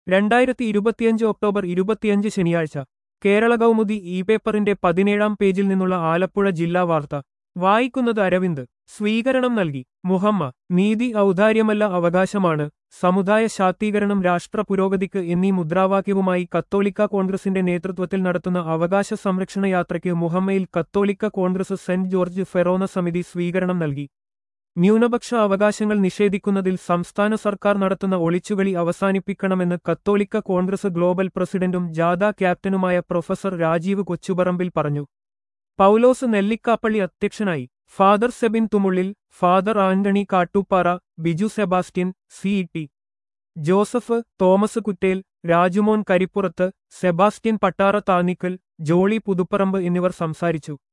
രണ്ടായിരത്തി ഇരുപത്തിയഞ്ച് ഒക്ടോബർ ഇരുപത്തിയഞ്ച് ശനിയാഴ്ച കേരള കൗമുദി ഇ പേപ്പറിന്റെ പതിനേഴാം പേജിൽ നിന്നുള്ള ആലപ്പുഴ ജില്ലാ വാർത്ത വായിക്കുന്നത് അരവിന്ദ് സ്വീകരണം നൽകി മുഹമ്മ നീതി ഔദാര്യമല്ല അവകാശമാണ് സമുദായ ശാക്തീകരണം രാഷ്ട്ര പുരോഗതിക്ക് എന്നീ മുദ്രാവാക്യവുമായി കത്തോലിക്ക കോൺഗ്രസിന്റെ നേതൃത്വത്തിൽ നടത്തുന്ന അവകാശ സംരക്ഷണ യാത്രയ്ക്ക് മുഹമ്മയിൽ കത്തോലിക്ക കോൺഗ്രസ് സെന്റ് ജോർജ് ഫെറോന സമിതി സ്വീകരണം നൽകി ന്യൂനപക്ഷ അവകാശങ്ങൾ നിഷേധിക്കുന്നതിൽ സംസ്ഥാന സർക്കാർ നടത്തുന്ന ഒളിച്ചുകളി അവസാനിപ്പിക്കണമെന്ന് കത്തോലിക്ക കോൺഗ്രസ് ഗ്ലോബൽ പ്രസിഡന്റും ജാഥ ക്യാപ്റ്റനുമായ പ്രൊഫസർ രാജീവ് കൊച്ചുപറമ്പിൽ പറഞ്ഞു പൗലോസ് നെല്ലിക്കാപ്പള്ളി അധ്യക്ഷനായി Father Sebin Thumullil Father Antony Kattooppara Biju Sebastian C T Joseph Thomas Kuttel Rajumon Karippurathu Sebastian Pattara Thannickal Jolly Puthuparambu എന്നിവർ സംസാരിച്ചു